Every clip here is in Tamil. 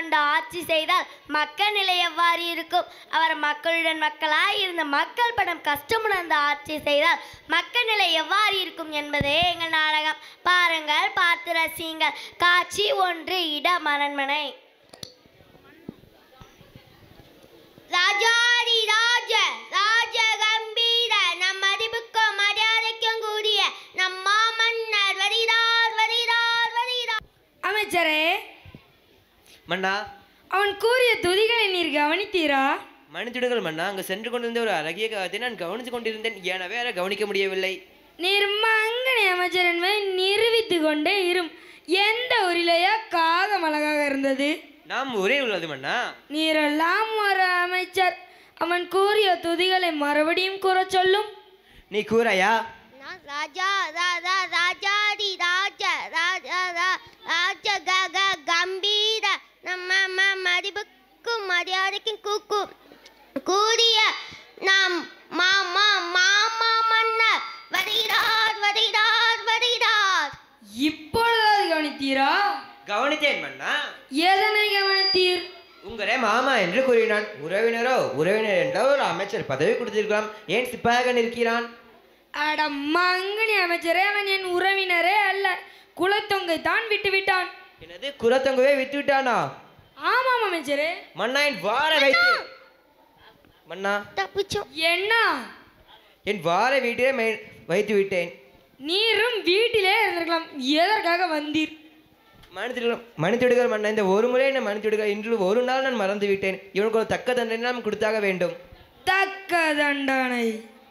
கட்டுமணர்ந்து ஆட்சி செய்தால் மக்கள் நிலை எவ்வாறு இருக்கும் அவர் மக்களுடன் மக்களாய் இருந்த மக்கள் படம் கஷ்டமுணர்ந்து ஆட்சி செய்தால் மக்கள் நிலை எவ்வாறு இருக்கும் என்பதே எங்கள் நாடகம் பாருங்கள் பார்த்து ரசியுங்கள் காட்சி ஒன்று இட மரண்மனை ராஜாதி ராஜ ராஜ கம்பீர நம் மதிப்புக்கும் மரியாதைக்கும் கூடிய நம் மாமன்னர் வருகிறார் வருகிறார் வருகிறார் அமைச்சரே மன்னா அவன் கூறிய துதிகளை நீர் கவனித்தீரா மன்னித்துடுங்கள் மன்னா அங்கு சென்று கொண்டிருந்த ஒரு அழகிய காலத்தை நான் கவனித்துக் கொண்டிருந்தேன் எனவே அதை கவனிக்க முடியவில்லை நீர் மங்கனி அமைச்சர் என்பதை நிரூபித்து கொண்டே இரும் எந்த ஊரிலேயா காகம் அழகாக இருந்தது நாம் ஒரே உள்ளது மன்னா நீரெல்லாம் ஒரு அமைச்சர் அவன் கூறிய துதிகளை மறுபடியும் கூறச் சொல்லும் நீ கூறாயா நான் ராஜா ராஜா ராஜாதி ராஜ ராஜா ரா- ராஜ க க கம்பீர நம்ம ம- மதிப்புக்கும் மரியாதைக்கும் கூக்கு கூடிய நாம் மாமா மாமா மன்னர் வருகிறார் வருகிறார் வருகிறார் இப்பொழுதாவது கவனித்தீரா கவனித்தேன் மன்னா எதனை கவனித்தீர் உங்களே மாமா என்று கூறினான் உறவினரோ உறவினர் என்றால் ஒரு அமைச்சர் பதவி கொடுத்திருக்கலாம் ஏன் சிப்பாயாக நிற்கிறான் அட மங்கனி அமைச்சரே அவன் என் உறவினரே அல்ல குலத்தொங்கை தான் விட்டு விட்டான் எனது குலத்தொங்கவே விட்டு விட்டானா ஆமாம் அமைச்சரே மன்னா என் வார வைத்து மன்னா தப்பிச்சோம் என்ன என் வார வீட்டிலே மை- வைத்து விட்டேன் நீரும் வீட்டிலே இருந்திருக்கலாம் எதற்காக வந்தீர் மன்னித்துடுங்கள் மன்னித்துடுங்கள் மன்னா இந்த ஒரு முறை என்னை மன்னித்துடுங்கள் இன்று ஒரு நாள் நான் மறந்து விட்டேன் இவனுக்கு ஒரு தக்க தண்டனை நாம் கொடுத்தாக வேண்டும் தக்க தண்டனை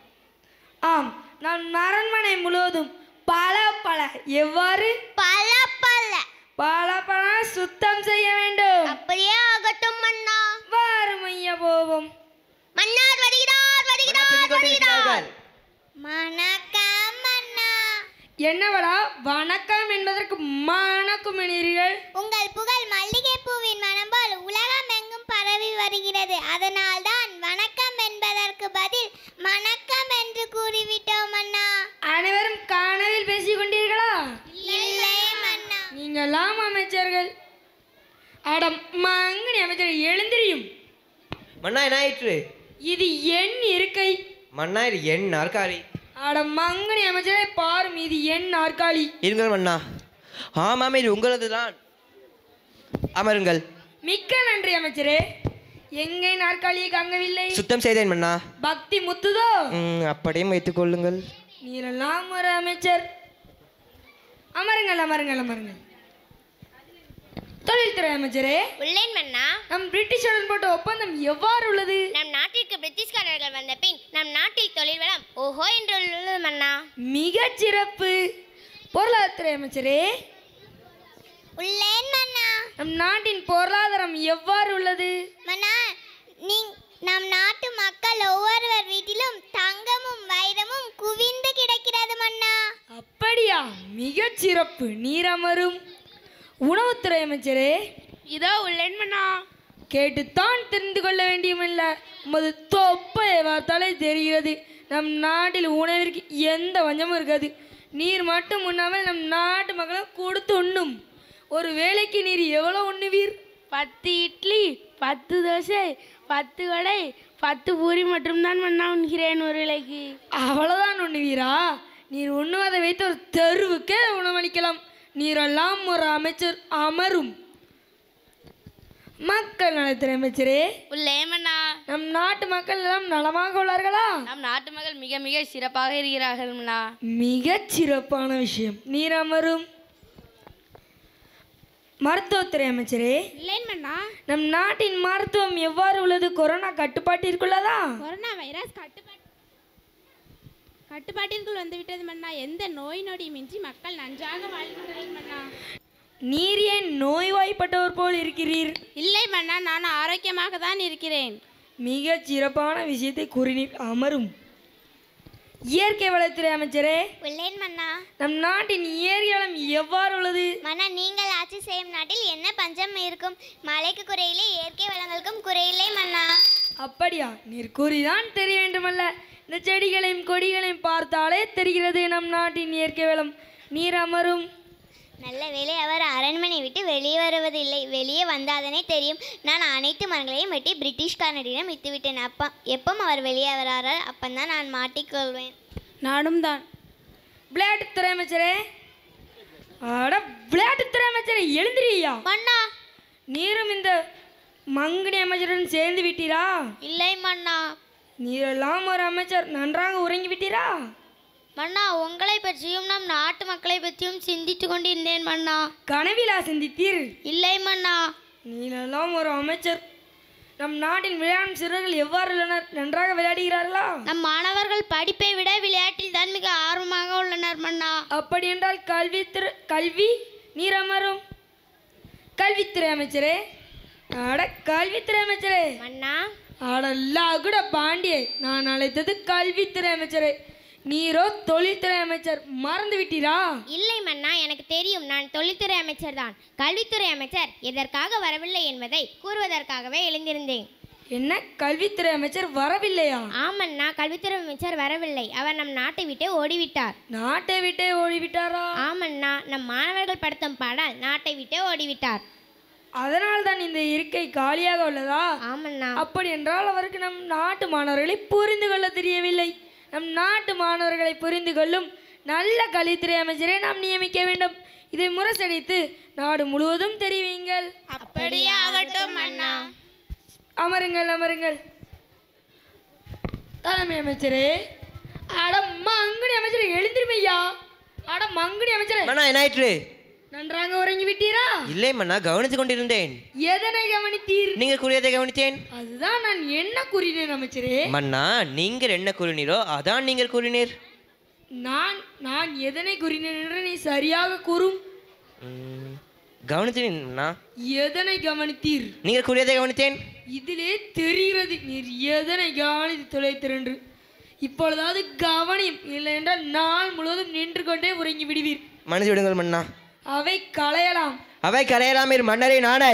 ஆம் நான் அரண்மனை முழுவதும் பல பல எவ்வாறு பல பல பல பல சுத்தம் செய்ய வேண்டும் அப்படியே ஆகட்டும் மன்னா வாருமைய போவோம் மன்னார் வருகிறார் மன்னா வருகிறார் சொல்லிக் கொண்டிருக்கிறார்கள் வணக்கம் மன்னா என்னவடா வணக்கம் என்பதற்கு வணக்கம் என்கிறீர்கள் உங்கள் புகழ் மல்லிகை பூவின் மனம் போல் உலகம் எங்கும் பரவி வருகிறது அதனால்தான் வணக்கம் என்பதற்கு பதில் வணக்கம் என்று கூறிவிட்டோம் அண்ணா அனைவரும் கனவில் பேசிக் கொண்டீர்களா இல்லை மன்னா நீங்களாம் அமைச்சர்கள் அடம் மங்கனி அமைச்சர் எழுந்திரியும் மன்னா என்ன ஆயிற்று இது என் இருக்கை மன்னா இது என் நாற்காலி அட மங்கனி அமைச்சரை பாரும் இது என் நாற்காலி இருங்கள் மன்னா ஆமாம் இது உங்களது தான் அமருங்கள் மிக்க நன்றி அமைச்சரே எங்கே நாற்காலியை காங்கவில்லை சுத்தம் செய்தேன் மன்னா பக்தி முத்துதோ ம், அப்படியும் வைத்துக் கொள்ளுங்கள் நீரெல்லாம் ஒரு அமைச்சர் அமருங்கள் அமருங்கள் அமருங்கள் தொழில்துறை அமைச்சரே உள்ளேன் மன்னா நம் பிரிட்டிஷுடன் போட்ட ஒப்பந்தம் எவ்வாறு உள்ளது நம் நாட்டிற்கு பிரிட்டிஷ்காரர்கள் வந்த பின் நம் நாட்டில் தொழில் வளம் ஓஹோ என்று உள்ளது மன்னா மிகச் சிறப்பு பொருளாதாரத்துறை அமைச்சரே உள்ளேன் மன்னா நம் நாட்டின் பொருளாதாரம் எவ்வாறு உள்ளது மன்னா நீ நம் நாட்டு மக்கள் ஒவ்வொருவர் வீட்டிலும் தங்கமும் வைரமும் குவிந்து கிடக்கிறது மன்னா அப்படியா மிகச் சிறப்பு நீர் அமரும் உணவுத்துறை அமைச்சரே இதோ உள்ளேன் மன்னா கேட்டுத்தான் தெரிந்து கொள்ள வேண்டியமில்ல உமது தொப்பையை பார்த்தாலே தெரிகிறது நம் நாட்டில் உணவிற்கு எந்த வஞ்சமும் இருக்காது நீர் மட்டும் உண்ணாமல் நம் நாட்டு மக்களும் கொடுத்து உண்ணும் ஒரு வேளைக்கு நீர் எவ்வளோ உண்ணுவீர் பத்து இட்லி பத்து தோசை பத்து வடை பத்து பூரி மட்டும்தான் மண்ணா உண்கிறேன் ஒரு இலைக்கு அவ்வளோதான் உண்ணுவீரா நீர் உண்ணுவதை வைத்து ஒரு தெருவுக்கே உணவளிக்கலாம் நீரெல்லாம் ஒரு அமைச்சர் அமரும் மக்கள் நலத்துறை அமைச்சரே உள்ளே மண்ணா நம் நாட்டு மக்கள் எல்லாம் நலமாக உள்ளார்களா நம் நாட்டு மக்கள் மிக மிக சிறப்பாக இருக்கிறார்கள் மண்ணா மிகச் சிறப்பான விஷயம் நீர் அமரும் மருத்துவத்துறை அமைச்சரே இல்லைன் மண்ணா நம் நாட்டின் மருத்துவம் எவ்வாறு உள்ளது கொரோனா கட்டுப்பாட்டிற்குள்ளதா கொரோனா வைரஸ் கட்டுப்பாட்டு கட்டுப்பாட்டிற்குள் வந்துவிட்டது மண்ணா எந்த நோய் நொடியுமின்றி மக்கள் நன்றாக வாழ்கிறார்கள் மண்ணா நீர் ஏன் நோய்வாய்ப்பட்டவர் போல் இருக்கிறீர் இல்லை மண்ணா நான் ஆரோக்கியமாக தான் இருக்கிறேன் மிகச் சிறப்பான விஷயத்தை கூறினீர் அமரும் இயற்கை வளத்துறை அமைச்சரே உள்ளேன் மன்னா நம் நாட்டின் இயற்கை வளம் எவ்வாறு உள்ளது மன்னா நீங்கள் ஆட்சி செய்யும் நாட்டில் என்ன பஞ்சம் இருக்கும் மழைக்கு குறையிலே இயற்கை வளங்களுக்கும் குறையில்லை மன்னா அப்படியா நீர் கூறிதான் தெரிய வேண்டுமல்ல இந்த செடிகளையும் கொடிகளையும் பார்த்தாலே தெரிகிறது நம் நாட்டின் இயற்கை வளம் நீர் அமரும் நல்ல வேளை அவர் அரண்மனை விட்டு வெளியே வருவதில்லை வெளியே வந்தாதனே தெரியும் நான் அனைத்து மரங்களையும் வெட்டி பிரிட்டிஷ்காரனிடம் விட்டுவிட்டேன் அப்பா எப்போ அவர் வெளியே வராரோ அப்பந்தான் நான் மாட்டிக்கொள்வேன் நானும் தான் விளையாட்டுத்துறை அமைச்சரே அட விளையாட்டுத்துறை அமைச்சரே எழுந்திரியா மன்னா நீரும் இந்த மங்கனி அமைச்சருடன் சேர்ந்து விட்டீரா இல்லை மன்னா நீரெல்லாம் ஒரு அமைச்சர் நன்றாக உறங்கி விட்டீரா மன்னா உங்களை பற்றியும் நம் நாட்டு மக்களை பற்றியும் சிந்தித்து கொண்டிருந்தேன் மன்னா கனவிலா சிந்தித்தீர் இல்லை மன்னா நீரெல்லாம் ஒரு அமைச்சர் நம் நாட்டின் விளையாடும் சிறுவர்கள் எவ்வாறு உள்ளனர் நன்றாக விளையாடுகிறார்களா நம் மாணவர்கள் படிப்பை விட விளையாட்டில் தான் மிக ஆர்வமாக உள்ளனர் மன்னா அப்படி என்றால் கல்வித்துறை கல்வி நீர் அமரும் கல்வித்துறை அமைச்சரே அட கல்வித்துறை அமைச்சரே மன்னா அடல்லா கூட பாண்டியே நான் அழைத்தது கல்வித்துறை அமைச்சரே நீரோ தொழில்துறை அமைச்சர் மறந்து விட்டீரா இல்லை மன்னா எனக்கு தெரியும் நான் தொழில்துறை அமைச்சர் தான் கல்வித்துறை அமைச்சர் எதற்காக வரவில்லை என்பதை கூறுவதற்காகவே எழுந்திருந்தேன் என்ன கல்வித்துறை அமைச்சர் வரவில்லையா ஆமண்ணா கல்வித்துறை அமைச்சர் வரவில்லை அவர் நம் நாட்டை விட்டு ஓடிவிட்டார் நாட்டை விட்டே ஓடிவிட்டாரா ஆமண்ணா நம் மாணவர்கள் படுத்தும் பாடால் நாட்டை விட்டே ஓடிவிட்டார் அதனால் தான் இந்த இருக்கை காலியாக உள்ளதா ஆமண்ணா அப்படி என்றால் அவருக்கு நம் நாட்டு மாணவர்களை புரிந்து கொள்ள தெரியவில்லை நம் நாட்டு மாணவர்களை புரிந்து கொள்ளும் நல்ல கல்வித்துறை அமைச்சரை நாம் நியமிக்க வேண்டும் இதை முரசடித்து நாடு முழுவதும் தெரிவிங்கள் அப்படியே ஆகட்டும் அண்ணா அமருங்கள் அமருங்கள் தலைமை அமைச்சரே அட மங்குனி அமைச்சர் எழுந்திருமையா அட மங்குனி அமைச்சரே மன்னா என்னாயிற்று நன்றாக உறங்கி விட்டீரா இல்லை மன்னா கவனித்துக் கொண்டிருந்தேன் எதனை கவனித்தீர் நீங்கள் கூறியதை கவனித்தேன் அதுதான் நான் என்ன கூறினேன் அமைச்சரே மன்னா நீங்கள் என்ன கூறினீரோ அதான் நீங்கள் கூறினீர் நான் நான் எதனை கூறினேன் என்று நீ சரியாக கூறும் ம், கவனித்தேன் மன்னா எதனை கவனித்தீர் நீங்கள் கூறியதை கவனித்தேன் இதிலே தெரிகிறது நீர் எதனை கவனித்து தொலைத்தீர் என்று இப்பொழுதாவது கவனியும் இல்லை என்றால் நாள் முழுவதும் நின்று கொண்டே உறங்கி விடுவீர் மன்னித்து விடுங்கள் மன்னா அவை களையலாம் அவை கரையலாமீர் மன்னரை நாடை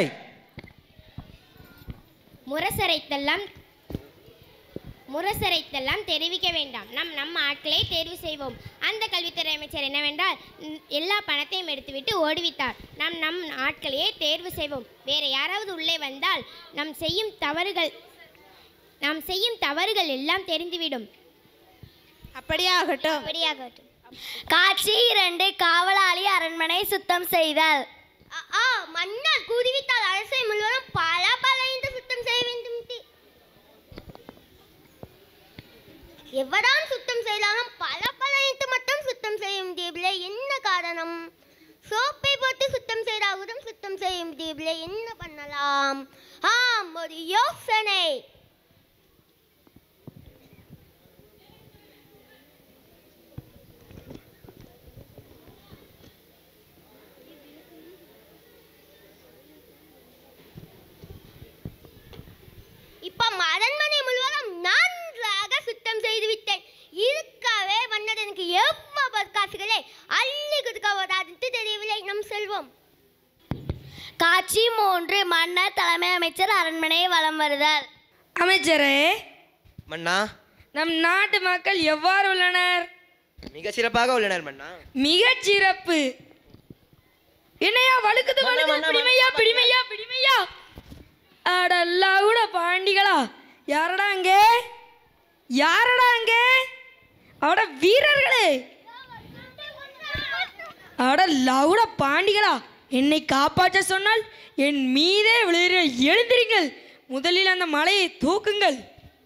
முரசரைத்தெல்லாம் முரசரைத்தெல்லாம் தெரிவிக்க வேண்டாம் நம் நம்ம ஆட்களை தேர்வு செய்வோம் அந்த கல்வித்துறை அமைச்சர் என்னவென்றால் ம், எல்லா பணத்தையும் எடுத்துவிட்டு ஓடிவிட்டார் நாம் நம் ஆட்களையே தேர்வு செய்வோம் வேற யாராவது உள்ளே வந்தால் நாம் செய்யும் தவறுகள் நாம் செய்யும் தவறுகள் எல்லாம் தெரிந்துவிடும் அப்படியாகட்டும் அப்படியாகட்டும் காட்சி இரண்டு காவலாளி அரண்மனை சுத்தம் செய்தல் ஆ மன்னர் கூறிவிட்டால் அரசை முழுவதும் பல பல இந்த சுத்தம் செய்ய வேண்டும் எவரான் சுத்தம் செய்தாலும் பல பல இன்று மட்டும் சுத்தம் செய்ய முடியவில்லை என்ன காரணம் சோப்பை போட்டு சுத்தம் செய்தாலும் சுத்தம் செய்ய முடியவில்லை என்ன பண்ணலாம் ஆம் ஒரு யோசனை இப்ப அரண்மனை முழுவதும் நன்றாக சுத்தம் செய்து விட்டேன் இருக்கவே வந்தது எனக்கு எவ்வளவு காசுகளை அள்ளி கொடுக்க வராதுன்னு தெரியவில்லை நம் செல்வம் காட்சி மூன்று மன்னர் தலைமை அமைச்சர் அரண்மனையை வலம் வருதல் அமைச்சரே மன்னா நம் நாட்டு மக்கள் எவ்வாறு உள்ளனர் மிக சிறப்பாக உள்ளனர் மன்னா மிகச் சிறப்பு என்னையா வழுக்குது மன்னா, வழுக்குது மன்னா, பிடிமையா பிடிமையா பிடிமையா அடல்லா கூட பாண்டிகளா யாரடா அங்கே யாரடா அங்கே அட வீரர்களே அட லவுட பாண்டிகளா என்னை காப்பாற்ற சொன்னால் என் மீதே விழுகிற எழுந்திருங்கள் முதலில் அந்த மலையை தூக்குங்கள்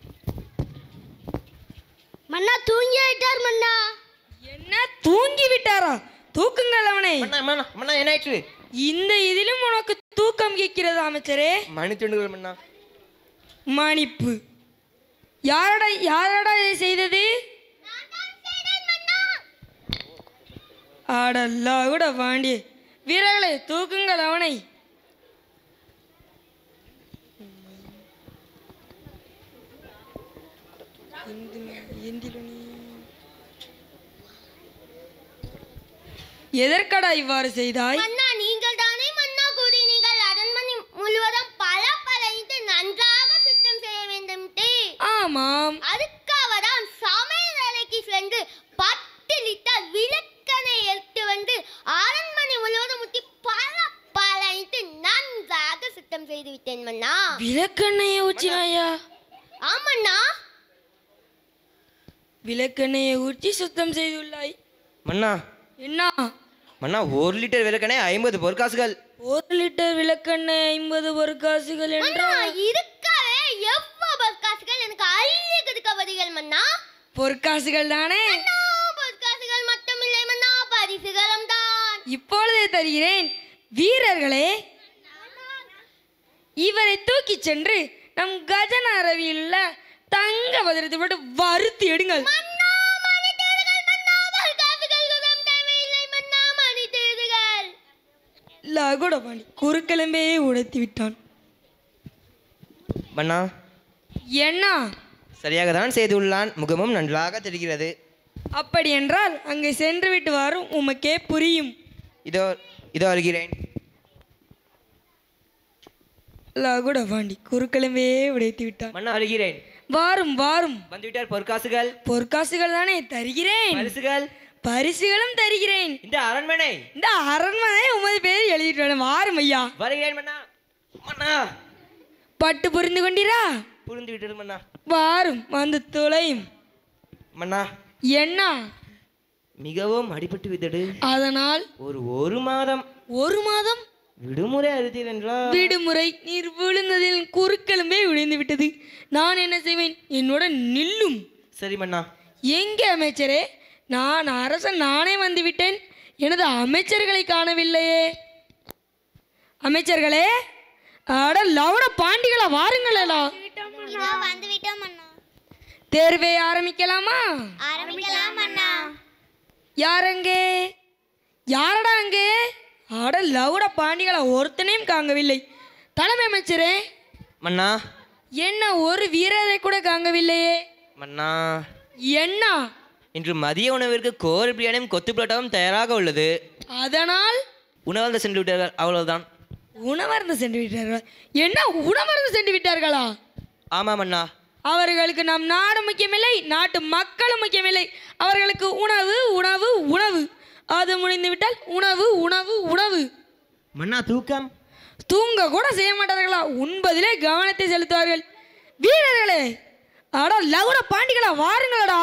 மன்னா தூங்கி ஆயிட்டார் மன்னா என்ன தூங்கி விட்டாரா தூக்குங்கள் அவனை மன்னா மன்னா மன்னா என்னாயிற்று இந்த இதிலும் உனக்கு தூக்கம் கேட்கிறது அமைச்சரே மன்னித்து விடுங்கள் மன்னா மன்னிப்பு யாரடா யாரடா இதை செய்தது ஆடல்லா கூட வாண்டி வீரர்களே தூக்குங்கள் அவனை எதற்கடா இவ்வாறு செய்தாய் மன்னா நீங்கள் தானே மன்னா கூறினீர்கள் அரண்மனை முழுவதும் பல பல இன்று நன்றாக சுத்தம் செய்ய வேண்டும் ஆமாம் அதுக்காக தான் சமையல் அறைக்கு சென்று பத்து லிட்டர் விளக்கனை எடுத்து வந்து அரண்மனை முழுவதும் விளக்கெண்ணையை ஊற்றினாயா ஆமண்ணா விளக்கெண்ணையை ஊற்றி சுத்தம் செய்துள்ளாய் மன்னா என்ன மன்னா ஒரு லிட்டர் விளக்கெண்ணெய் ஐம்பது பொற்காசுகள் ஒரு லிட்டர் விளக்கெண்ணெய் ஐம்பது ஒரு காசுகள் என்றால் இருக்கவே எவ்வளவு காசுகள் எனக்கு அள்ளி கொடுக்க பதிகள் மன்னா பொற்காசுகள் தானே காசுகள் மட்டுமில்லை மன்னா பரிசுகளும் தான் இப்பொழுதே தருகிறேன் வீரர்களே இவரை தூக்கிச் சென்று நம் கஜன அரவியில் உள்ள தங்க பத்திரத்தை போட்டு வறுத்து எடுங்கள் லகுட பாண்டி குறுக்கிழம்பே உடைத்து விட்டான் மன்னா என்ன சரியாக தான் செய்துள்ளான் முகமும் நன்றாக தெரிகிறது அப்படி என்றால் அங்கே சென்று விட்டு வரும் உமக்கே புரியும் இதோ இதோ வருகிறேன் லகுட பாண்டி குறுக்கிழம்பே உடைத்து விட்டான் மன்னா வருகிறேன் வாரும் வாரும் வந்துவிட்டார் பொற்காசுகள் பொற்காசுகள் தானே தருகிறேன் பரிசுகள் பரிசுகளும் தருகிறேன் இந்த அரண்மனை இந்த அரண்மனை உமது பேர் எழுதிட்டு வரேன். வாரும் ஐயா வருகிறேன் மன்னா மன்னா பட்டு புரிந்து கொண்டீரா புரிந்து விட்டது மன்னா வாரும் வந்து துளையும் மன்னா என்ன மிகவும் அடிபட்டு விட்டது அதனால் ஒரு ஒரு மாதம் ஒரு மாதம் விடுமுறை அறுத்தீர் என்றால் விடுமுறை நீர் விழுந்ததில் குறுக்கெலும்பே விழுந்து விட்டது நான் என்ன செய்வேன் என்னோட நில்லும் சரி மன்னா எங்கே அமைச்சரே நான் அரசன் நானே வந்து விட்டேன் எனது அமைச்சர்களை காணவில்லையே அமைச்சர்களே அட லவட பாண்டிகளா வாருங்களா வந்து விட்டோம் அண்ணா தேர்வை ஆரம்பிக்கலாமா ஆரம்பிக்கலாம் அண்ணா யாரங்கே யாரடா அங்கே அட லவுட பாண்டிகளை ஒருத்தனையும் காங்கவில்லை தலைமை அமைச்சரே மன்னா என்ன ஒரு வீரரை கூட காங்கவில்லையே மன்னா என்ன இன்று மதிய உணவிற்கு கோல் பிரியாணியும் கொத்து புரோட்டாவும் தயாராக உள்ளது அதனால் உணவருந்த சென்று விட்டார்கள் அவ்வளவுதான் உணவருந்து சென்று விட்டார்கள் என்ன உணவருந்து சென்று விட்டார்களா ஆமாம் அண்ணா அவர்களுக்கு நம் நாடு முக்கியமில்லை நாட்டு மக்களும் முக்கியமில்லை அவர்களுக்கு உணவு உணவு உணவு அது முடிந்து விட்டால் உணவு உணவு உணவு மன்னா தூக்கம் தூங்க கூட செய்ய மாட்டார்களா உண்பதிலே கவனத்தை செலுத்துவார்கள் வீரர்களே அடா லகுட பாண்டிகளா வாருங்களடா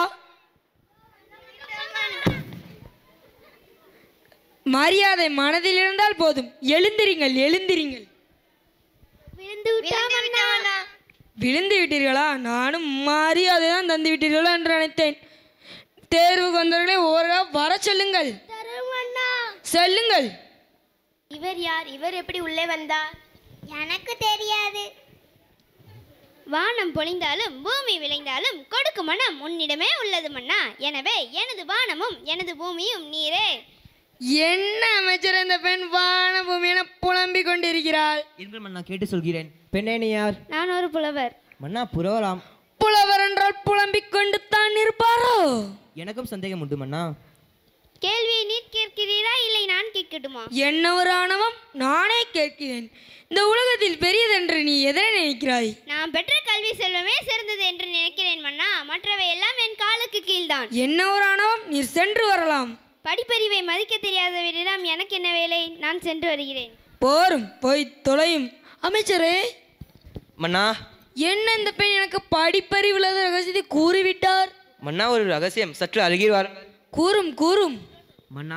மரியாதை மனதில் இருந்தால் போதும் எழுந்திரிங்கள் எழுந்திரிங்கள் விழுந்து விட்டோம் அண்ணா விழுந்து விட்டீர்களா நானும் மரியாதை தான் தந்து விட்டீர்களா என்று நினைத்தேன் தேர்வுக்கு வந்தவர்களே ஒரு வர சொல்லுங்கள் தரும் அண்ணா செல்லுங்கள் இவர் யார் இவர் எப்படி உள்ளே வந்தார் எனக்கு தெரியாது வானம் பொழிந்தாலும் பூமி விளைந்தாலும் கொடுக்கும் மனம் உன்னிடமே உள்ளது மன்னா எனவே எனது வானமும் எனது பூமியும் நீரே என்ன அமைச்சர் இந்த பெண் வான பூமி என புலம்பிக் கொண்டிருக்கிறாள் என்று மன்னா கேட்டு சொல்கிறேன் பெண்ணே நீ யார் நான் ஒரு புலவர் மன்னா புரவலாம் புலவர் என்றால் புலம்பிக் கொண்டு தான் இருப்பாரோ எனக்கும் சந்தேகம் உண்டு மன்னா கேள்வியை நீர் கேட்கிறீரா இல்லை நான் கேட்கட்டுமா என்ன ஒரு ஆணவம் நானே கேட்கிறேன் இந்த உலகத்தில் பெரியதென்று நீ எதனை நினைக்கிறாய் நான் பெற்ற கல்வி செல்வமே சிறந்தது என்று நினைக்கிறேன் மன்னா மற்றவை எல்லாம் என் காலுக்கு கீழ்தான் என்ன ஒரு ஆணவம் நீர் சென்று வரலாம் படிப்பறிவை மதிக்க தெரியாதவரிடம் எனக்கு என்ன வேலை நான் சென்று வருகிறேன் போரும் போய் தொலையும் அமைச்சரே மன்னா என்ன இந்த பெண் எனக்கு படிப்பறிவுள்ளத ரகசியத்தை கூறிவிட்டார் மன்னா ஒரு ரகசியம் சற்று அருகில் வாருங்கள் கூறும் கூறும் மன்னா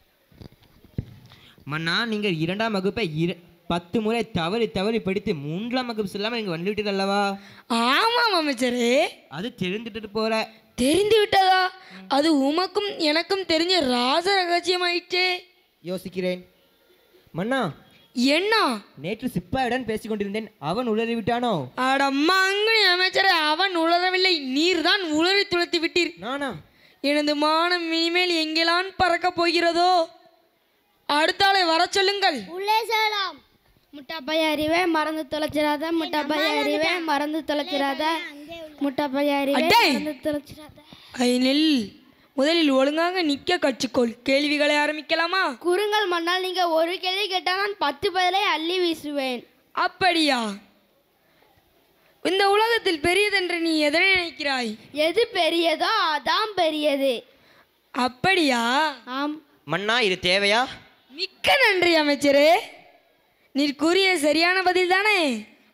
மன்னா நீங்கள் இரண்டாம் வகுப்பை இர பத்து முறை தவறி தவறி படித்து மூன்றாம் வகுப்பு செல்லாமல் நீங்கள் வந்துவிட்டீர்கள் அல்லவா ஆமாம் அமைச்சரே அது தெரிந்துட்டு போற தெரிந்து விட்டதா அது உமக்கும் எனக்கும் தெரிஞ்ச ராச ரகசியமாயிற்றே யோசிக்கிறேன் மன்னா என்ன நேற்று சிப்பாயுடன் பேசிக் கொண்டிருந்தேன் அவன் உளறி விட்டானோ அடம்மா அங்கனி அமைச்சரே அவன் உளரவில்லை நீர்தான் உளறி துளைத்து விட்டீர் நானா எனது மானம் இனிமேல் எங்கெல்லாம் பறக்கப் போகிறதோ அடுத்தாளை வர சொல்லுங்கள் உள்ளே செல்லலாம் முட்டாப்பைய அறிவே மறந்து தொலைச்சிடாத முட்டாப்பைய அறிவே மறந்து தொலைச்சிடாத முட்டாப்பைய அறிவே அடே! மறந்து தொலைச்சிடாத ஐனில் முதலில் ஒழுங்காக நிற்க கற்றுக்கொள் கேள்விகளை ஆரம்பிக்கலாமா குறுங்கள் மன்னால் நீங்க ஒரு கேள்வி கேட்டால் நான் பத்து பதிலை அள்ளி வீசுவேன் அப்படியா இந்த உலகத்தில் பெரியதென்று நீ எதனை நினைக்கிறாய் எது பெரியதோ அதான் பெரியது அப்படியா ஆம் மன்னா இது தேவையா மிக்க நன்றி அமைச்சரே நீர் கூறிய சரியான பதில் தானே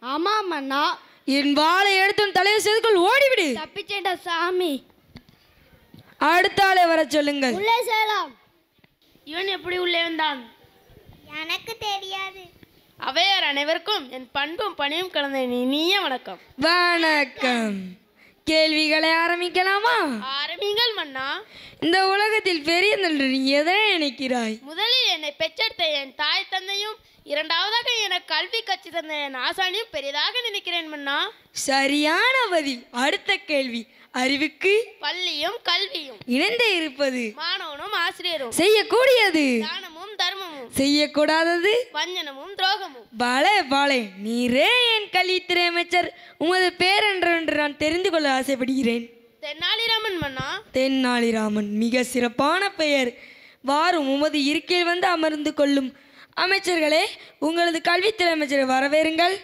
ஆமாம் மன்னா என் வாளை எடுத்து உன் தலையை செதுக்குள் ஓடிவிடு தப்பிச்சேன்டா சாமி அடுத்த ஆளை வர சொல்லுங்கள் உள்ளே செல்லலாம் இவன் எப்படி உள்ளே வந்தான் எனக்கு தெரியாது அவையார் அனைவருக்கும் என் பண்பும் பணியும் கலந்த இனிய வணக்கம் வணக்கம் கேள்விகளை ஆரம்பிக்கலாமா ஆரம்பிங்கள் மன்னா இந்த உலகத்தில் பெரியதென்று நீ எதை நினைக்கிறாய் முதலில் என்னை பெற்றெடுத்த என் தாய் தந்தையும் இரண்டாவதாக எனக்கு கல்வி கற்று தந்த என் ஆசானியும் பெரிதாக நினைக்கிறேன் மன்னா சரியான பதில் அடுத்த கேள்வி அறிவுக்கு பள்ளியும் கல்வியும் இணைந்தே இருப்பது மாணவனும் ஆசிரியரும் செய்யக்கூடியது தானமும் தர்மமும் செய்யக்கூடாதது வஞ்சனமும் துரோகமும் பலே பலே நீரே என் கல்வித்துறை அமைச்சர் உமது பேர் என்று நான் தெரிந்து கொள்ள ஆசைப்படுகிறேன் தென்னாலிராமன் மன்னா தென்னாலிராமன் மிக சிறப்பான பெயர் வாரும் உமது இருக்கையில் வந்து அமர்ந்து கொள்ளும் அமைச்சர்களே உங்களது கல்வித்துறை அமைச்சரை வரவேறுங்கள்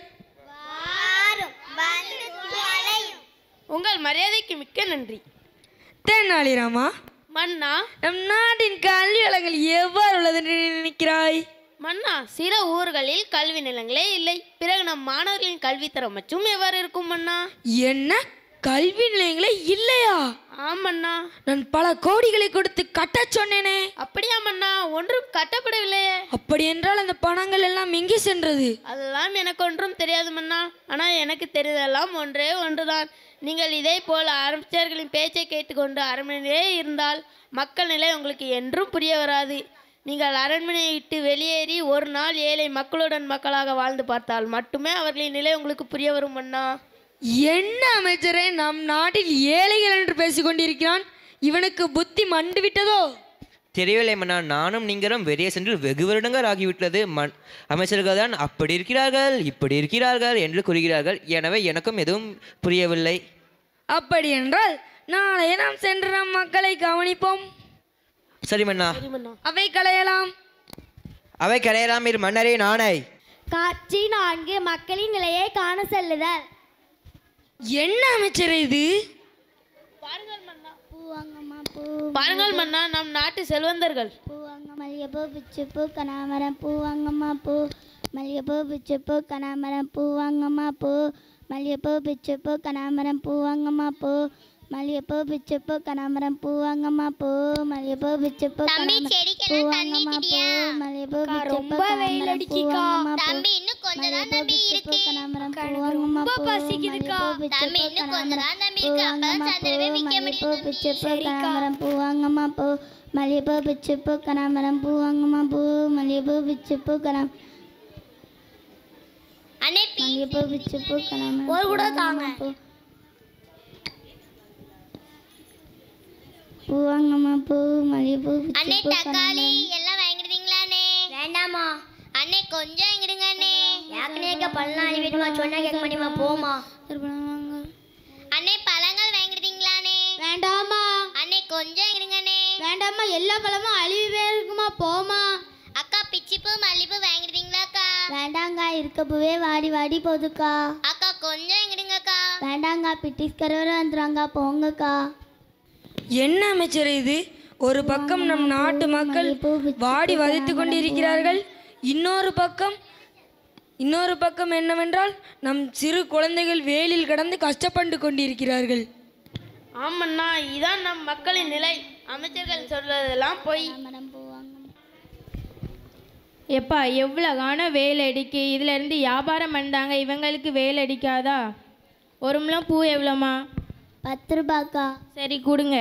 உங்கள் மரியாதைக்கு மிக்க நன்றி தென்னாலிராமா மன்னா நம் நாட்டின் கல்வி வளங்கள் எவ்வாறு உள்ளது என்று நினைக்கிறாய் மன்னா சில ஊர்களில் கல்வி நிலங்களே இல்லை பிறகு நம் மாணவர்களின் கல்வித்தரம் மற்றும் எவ்வாறு இருக்கும் மன்னா என்ன கல்வி நிலையங்களே இல்லையா ஆமண்ணா நான் பல கோடிகளை கொடுத்து கட்டச் சொன்னேனே அப்படியா மன்னா ஒன்றும் கட்டப்படவில்லையே அப்படி என்றால் அந்த பணங்கள் எல்லாம் எங்கே சென்றது அதெல்லாம் எனக்கு ஒன்றும் தெரியாது மன்னா ஆனால் எனக்கு தெரிந்ததெல்லாம் ஒன்றே ஒன்றுதான் நீங்கள் இதே போல் அமைச்சர்களின் பேச்சை கேட்டுக்கொண்டு அரண்மனையிலே இருந்தால் மக்கள் நிலை உங்களுக்கு என்றும் புரிய வராது நீங்கள் அரண்மனையை விட்டு வெளியேறி ஒரு நாள் ஏழை மக்களுடன் மக்களாக வாழ்ந்து பார்த்தால் மட்டுமே அவர்களின் நிலை உங்களுக்கு புரிய வரும் மன்னா என்ன அமைச்சரே நம் நாட்டில் ஏழைகள் என்று பேசிக் கொண்டிருக்கிறான் இவனுக்கு புத்தி மண்டு விட்டதோ தெரியவில்லை மன்னா நானும் நீங்களும் வெளியே சென்று வெகு வருடங்கள் ஆகிவிட்டது மண் அமைச்சர்கள் தான் அப்படி இருக்கிறார்கள் இப்படி இருக்கிறார்கள் என்று கூறுகிறார்கள் எனவே எனக்கும் எதுவும் புரியவில்லை அப்படி என்றால் நாளை நாம் சென்று நம் மக்களை கவனிப்போம் சரி மன்னா அவை களையலாம் அவை கரையலாம் இரு மன்னரே நானை காட்சி நான்கு மக்களின் நிலையை காண செல்லுதல் என்ன அமைச்சர் இது பூவாங்கம்மா பூ பாருங்கள் மன்னா நம் நாட்டு செல்வந்தர்கள் பூவாங்க மல்லிகைப்பூ பிச்சுப்பூ கனாமரம் பூவாங்கம்மா பூ மல்லிகைப்பூ பிச்சுப்பூ கனாமரம் பூவாங்கம்மா பூ மல்லிகைப்பூ பிச்சுப்பூ கனாமரம் பூவாங்கம்மா பூ மல்லிகைப்பூ பிச்சுப்பூ கனாமரம் பூவாங்கம்மா பூ மல்லிகைப்பூ பிச்சுப்பூ பூவாங்கம்மா பூ மல்லிகைப்பூ பிச்சுப்பூ கனாமரம் பூவாங்கம்மா பூ தம்பி இன்னும் கொஞ்சம் தான் தம்பி இருக்கு கனாமரம் பூவாங்கம்மா பூ மல்லிகைப்பூ தம்பி பிச்சுப்பூ இன்னும் கொஞ்சம் தான் தம்பி இருக்கு அப்பதான் சந்திரவே விற்க மல்லிகைப்பூ முடியும் பிச்சுப்பூ கனாமரம் பூவாங்கம்மா பூ மல்லிகைப்பூ பிச்சுப்பூ கனாமரம் பூவாங்கம்மா பூ மல்லிகைப்பூ பிச்சுப்பூ கனம் அண்ணே பீ மல்லிகைப்பூ பிச்சுப்பூ கனாமரம் ஒரு கூட தாங்க பூ பூவாங்கம்மா பூ மல்லிகைப்பூ அண்ணே பிச்சுப்பூ தக்காளி எல்லாம் வாங்கிடுவீங்களா அண்ணே வேண்டாமா அண்ணே கொஞ்சம் எங்கிடுங்க அண்ணே யாக்குனேக்க பல்லாம் அழிவிடுமா சொன்னா கேட்க மாட்டேமா போமா கனாமரம் அண்ணே பழங்கள் வாங்கிடுவீங்களா அண்ணே வேண்டாமா அண்ணே கொஞ்சம் எங்கிடுங்க அண்ணே வேண்டாமா எல்லா பழமும் அழிவே இருக்குமா போமா அக்கா பிச்சிப்பூ மல்லிப்பூ வாங்கிடுவீங்களா அக்கா வேண்டாங்க இருக்க பூவே வாடி வாடி போகுதுக்கா அக்கா கொஞ்சம் எங்கிடுங்கக்கா வேண்டாங்க பிட்டிஸ்கரோட வந்துடுவாங்க போங்கக்கா என்ன அமைச்சர் இது ஒரு பக்கம் நம் நாட்டு மக்கள் வாடி வதைத்து கொண்டிருக்கிறார்கள் இன்னொரு பக்கம் இன்னொரு பக்கம் என்னவென்றால் நம் சிறு குழந்தைகள் வேலில் கடந்து கஷ்டப்பட்டு கொண்டிருக்கிறார்கள் ஆமண்ணா இதான் நம் மக்களின் நிலை அமைச்சர்கள் சொல்வதெல்லாம் பொய் எப்பா எவ்வளோ காண வேலை அடிக்கு இதிலேருந்து வியாபாரம் பண்ணாங்க இவங்களுக்கு வேலை அடிக்காதா ஒரு முழம் பூ எவ்வளோம்மா பத்து ரூபாக்கா சரி கொடுங்க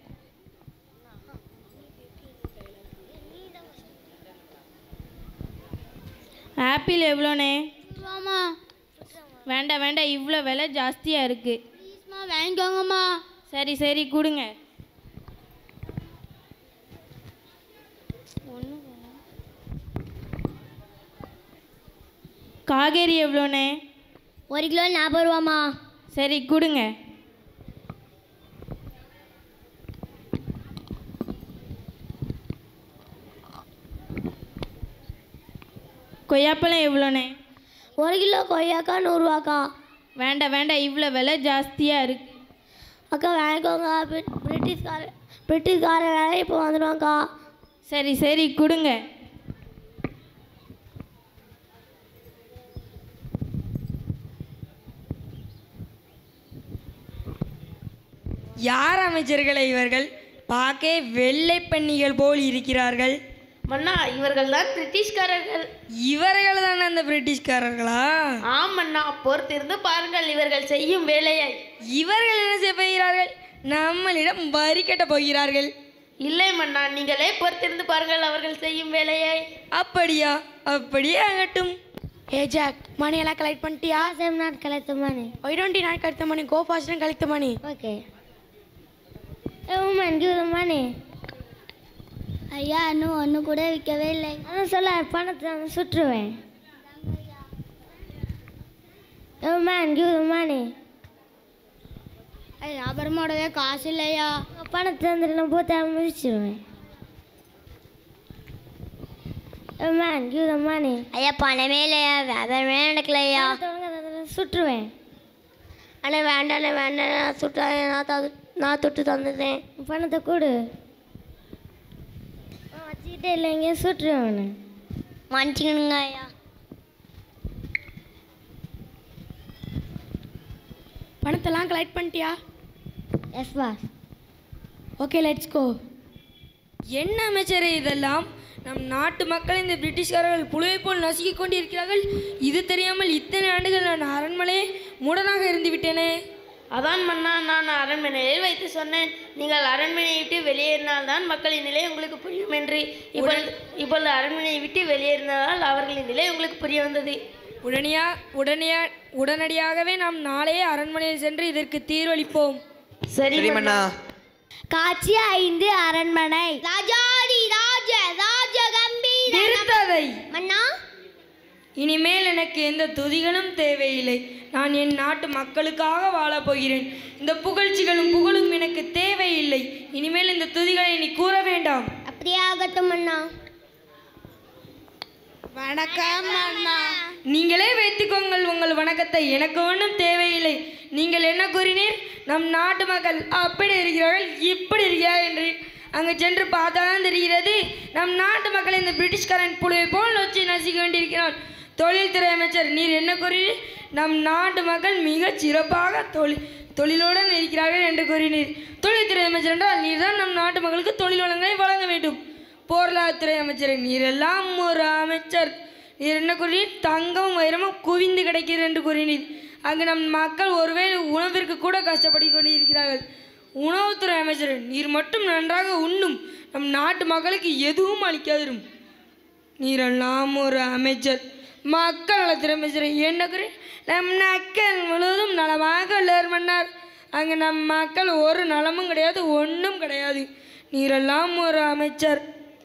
ஆப்பிள் எவ்வளோண்ணே வேண்டாம் வேண்டாம் இவ்வளோ விலை ஜாஸ்தியாக இருக்குது வாங்கிக்கோங்கம்மா சரி சரி கொடுங்க காய்கறி எவ்வளோண்ணே ஒரு கிலோ நாற்பது ரூபாமா சரி கொடுங்க கொய்யாப்பழம் எவ்வளோண்ணே ஒரு கிலோ கொய்யாக்கா நூறுரூவாக்கா வேண்டாம் வேண்டாம் இவ்வளோ விலை ஜாஸ்தியாக இருக்கு அக்கா வாங்கிக்கோங்க பிரி- பிரிட்டிஷ்கார பிரிட்டிஷ்கார வேலை இப்போ வந்துடுவாங்க்கா சரி சரி கொடுங்க யார் அமைச்சர்களே இவர்கள் பார்க்க வெள்ளை பெண்ணிகள் போல் இருக்கிறார்கள் மன்னா இவர்கள் தான் பிரிட்டிஷ்காரர்கள் இவர்கள் தான் அந்த பிரிட்டிஷ்காரர்களா ஆமண்ணா பொறுத்திருந்து பாருங்கள் இவர்கள் செய்யும் வேலையை இவர்கள் என்ன செய்ய போகிறார்கள் நம்மளிடம் வரி கட்ட போகிறார்கள் இல்லை மன்னா நீங்களே பொறுத்திருந்து பாருங்கள் அவர்கள் செய்யும் வேலையை அப்படியா அப்படியே ஆகட்டும் ஏ ஜாக் மணி எல்லாம் கலெக்ட் பண்ணிட்டியா same not collect money why don't not collect money go fast collect money okay woman give the money ஐயா இன்னும் ஒன்று கூட விற்கவே இல்லை அதான் சொல்ல பணத்தை நான் சுற்றுவேன் மேன் கிவ் த மணி ஐயா அப்புறமாடவே காசு இல்லையா பணத்தை தந்துட்டு நான் போட்டு முடிச்சிருவேன் மேன் கிவ் த மணி ஐயா பணமே இல்லையா வியாபாரமே நடக்கலையா சுற்றுவேன் அண்ணே வேண்டாண்ணே வேண்டாம் நான் சுட்டா நான் த நான் தொட்டு தந்துட்டேன் பணத்தை கொடு வச்சுக்கிட்டே இல்லைங்க சுட்டுருவேன் மன்னிச்சுக்கணுங்க ஐயா பணத்தெல்லாம் கலெக்ட் பண்ணிட்டியா yes boss okay let's go என்ன அமைச்சரே இதெல்லாம் நம் நாட்டு மக்கள் இந்த பிரிட்டிஷ்காரர்கள் புழுவை போல் நசுக்கிக் கொண்டிருக்கிறார்கள் இது தெரியாமல் இத்தனை ஆண்டுகள் நான் அரண்மனையே மூடனாக இருந்து விட்டேனே அதான் மன்னா நான் அரண்மனையில் வைத்து சொன்னேன் நீங்கள் அரண்மனையை விட்டு வெளியேறினால்தான் மக்களின் நிலை உங்களுக்கு புரியும் என்று இப்பொழுது இப்பொழுது அரண்மனையை விட்டு வெளியேறினதால் அவர்களின் நிலை உங்களுக்கு புரிய வந்தது உடனடியா உடனடியா உடனடியாகவே நாம் நாளையே அரண்மனையில் சென்று இதற்கு தீர்வளிப்போம் சரி சரி மன்னா காட்சி ஐந்து அரண்மனை ராஜாதி ராஜ ராஜ கம்பீர நிறுத்ததை மன்னா இனிமேல் எனக்கு எந்த துதிகளும் தேவையில்லை நான் என் நாட்டு மக்களுக்காக வாழப் போகிறேன் இந்த புகழ்ச்சிகளும் புகழும் எனக்கு தேவையில்லை இனிமேல் இந்த துதிகளை நீ கூற வேண்டாம் அப்படியே ஆகட்டும் அண்ணா வணக்கம் அண்ணா நீங்களே வைத்துக்கோங்கள் உங்கள் வணக்கத்தை எனக்கு ஒன்றும் தேவையில்லை நீங்கள் என்ன கூறினீர் நம் நாட்டு மக்கள் அப்படி இருக்கிறார்கள் இப்படி இருக்கிறார்கள் என்று அங்கு சென்று பார்த்தாதான் தெரிகிறது நம் நாட்டு மக்கள் இந்த பிரிட்டிஷ்காரன் புழுவை போல் வச்சு நசிக்க வேண்டியிருக்கிறான் தொழில்துறை அமைச்சர் நீர் என்ன கூறினீர் நம் நாட்டு மக்கள் மிகச் சிறப்பாக தொழில் தொழிலுடன் இருக்கிறார்கள் என்று கூறினீர் தொழில்துறை அமைச்சர் என்றால் நீர்தான் நம் நாட்டு மக்களுக்கு தொழில் வளங்களை வழங்க வேண்டும் பொருளாதாரத்துறை அமைச்சர் நீரெல்லாம் ஒரு அமைச்சர் நீர் என்ன கூறினீர் தங்கம் வைரமும் குவிந்து கிடைக்கிறது என்று கூறினீர் அங்கு நம் மக்கள் ஒருவேளை உணவிற்கு கூட கஷ்டப்பட்டு கொண்டிருக்கிறார்கள் உணவுத்துறை அமைச்சர் நீர் மட்டும் நன்றாக உண்ணும் நம் நாட்டு மக்களுக்கு எதுவும் அளிக்காதிரும் நீரெல்லாம் ஒரு அமைச்சர் மக்கள் நலத்துறை அமைச்சர் என்ன கூறி நம் மக்கள் முழுவதும் நலமாக உள்ளவர் மன்னார் அங்கு நம் மக்கள் ஒரு நலமும் கிடையாது ஒன்றும் கிடையாது நீரெல்லாம் ஒரு அமைச்சர்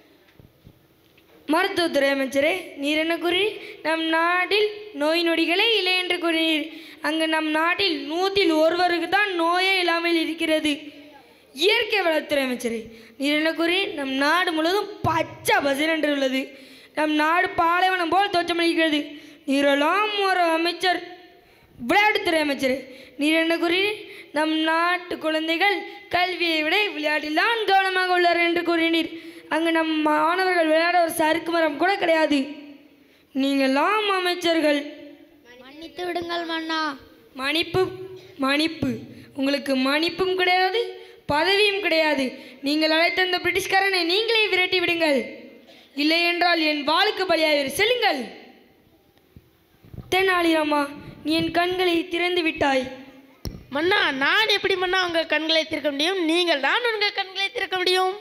மருத்துவத்துறை அமைச்சரே நீர் என்ன கூறி நம் நாட்டில் நோய் நொடிகளே இல்லை என்று கூறினீர் அங்கு நம் நாட்டில் நூற்றில் ஒருவருக்கு தான் நோயே இல்லாமல் இருக்கிறது இயற்கை வளத்துறை அமைச்சரே நீர் என்ன கூறி நம் நாடு முழுவதும் பச்சை பசிர் என்று உள்ளது நம் நாடு பாலைவனம் போல் தோற்றமளிக்கிறது நீரெல்லாம் ஒரு அமைச்சர் விளையாட்டுத்துறை அமைச்சர் நீர் என்ன கூறினீர் நம் நாட்டு குழந்தைகள் கல்வியை விட விளையாட்டில் தான் கவனமாக உள்ளார் என்று கூறினீர் அங்கு நம் மாணவர்கள் விளையாட ஒரு சறுக்கு மரம் கூட கிடையாது நீங்களாம் அமைச்சர்கள் மன்னித்து விடுங்கள் மன்னா மன்னிப்பு மன்னிப்பு உங்களுக்கு மன்னிப்பும் கிடையாது பதவியும் கிடையாது நீங்கள் அழைத்த அந்த பிரிட்டிஷ்காரனை நீங்களே விரட்டி விடுங்கள் இல்லை என்றால் என் வாளுக்கு பலியாயிரு செல்லுங்கள் தெனாலிராமா நீ என் கண்களை திறந்து விட்டாய் மன்னா நான் எப்படி மன்னா உங்கள் கண்களை திறக்க முடியும் நீங்கள் தான் உங்கள் கண்களை திறக்க முடியும்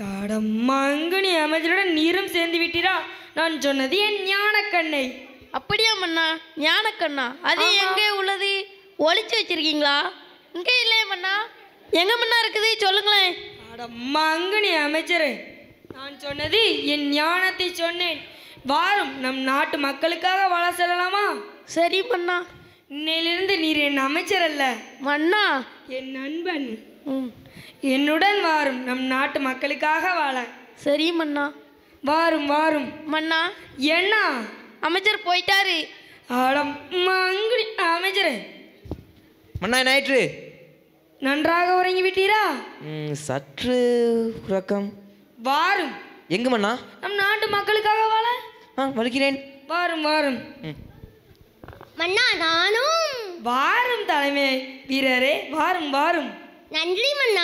மங்கனி அமைச்சருடன் நீரும் சேர்ந்து விட்டீரா நான் சொன்னது என் ஞான கண்ணை அப்படியா மன்னா ஞானக்கண்ணா அது எங்கே உள்ளது ஒளிச்சு வச்சிருக்கீங்களா இங்கே இல்லையே மன்னா எங்க மன்னா இருக்குது சொல்லுங்களேன் அட மங்கனி அமைச்சரே நான் சொன்னது என் ஞானத்தை சொன்னேன் வாரும் நம் நாட்டு மக்களுக்காக வாழ செல்லலாமா சரி மன்னா இன்னையிலிருந்து நீர் என் அமைச்சர் அல்ல மன்னா என் நண்பன் ம் என்னுடன் வாரும் நம் நாட்டு மக்களுக்காக வாழ சரி மன்னா வாரும் வாரும் மன்னா என்ன அமைச்சர் போயிட்டாரு அடம் மங்கனி அமைச்சரே மன்னா என்ன ஆயிற்று நன்றாக உறங்கி விட்டீரா ம், சற்று உறக்கம் வாரும் எங்க மன்னா நம் நாட்டு மக்களுக்காக வாழ ஆ வருகிறேன் வாரும் வாரும் ம் மன்னா நானும் வாரும் தலைமை வீரரே வாரும் வாரும் நன்றி மன்னா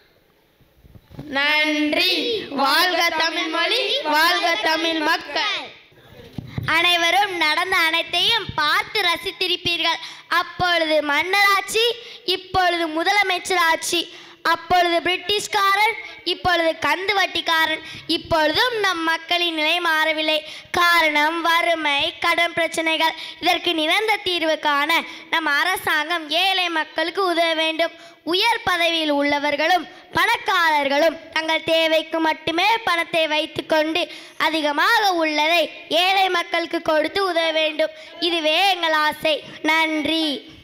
நன்றி வாழ்க தமிழ் மொழி வாழ்க தமிழ் மக்கள் அனைவரும் நடந்த அனைத்தையும் பார்த்து ரசித்திருப்பீர்கள் அப்பொழுது மன்னராட்சி இப்பொழுது முதலமைச்சர் ஆட்சி அப்பொழுது பிரிட்டிஷ்காரன் இப்பொழுது கந்து வட்டிக்காரன் இப்பொழுதும் நம் மக்களின் நிலை மாறவில்லை காரணம் வறுமை கடன் பிரச்சனைகள் இதற்கு நிரந்த தீர்வு காண நம் அரசாங்கம் ஏழை மக்களுக்கு உதவ வேண்டும் உயர் பதவியில் உள்ளவர்களும் பணக்காரர்களும் தங்கள் தேவைக்கு மட்டுமே பணத்தை வைத்துக்கொண்டு அதிகமாக உள்ளதை ஏழை மக்களுக்கு கொடுத்து உதவ வேண்டும் இதுவே எங்கள் ஆசை நன்றி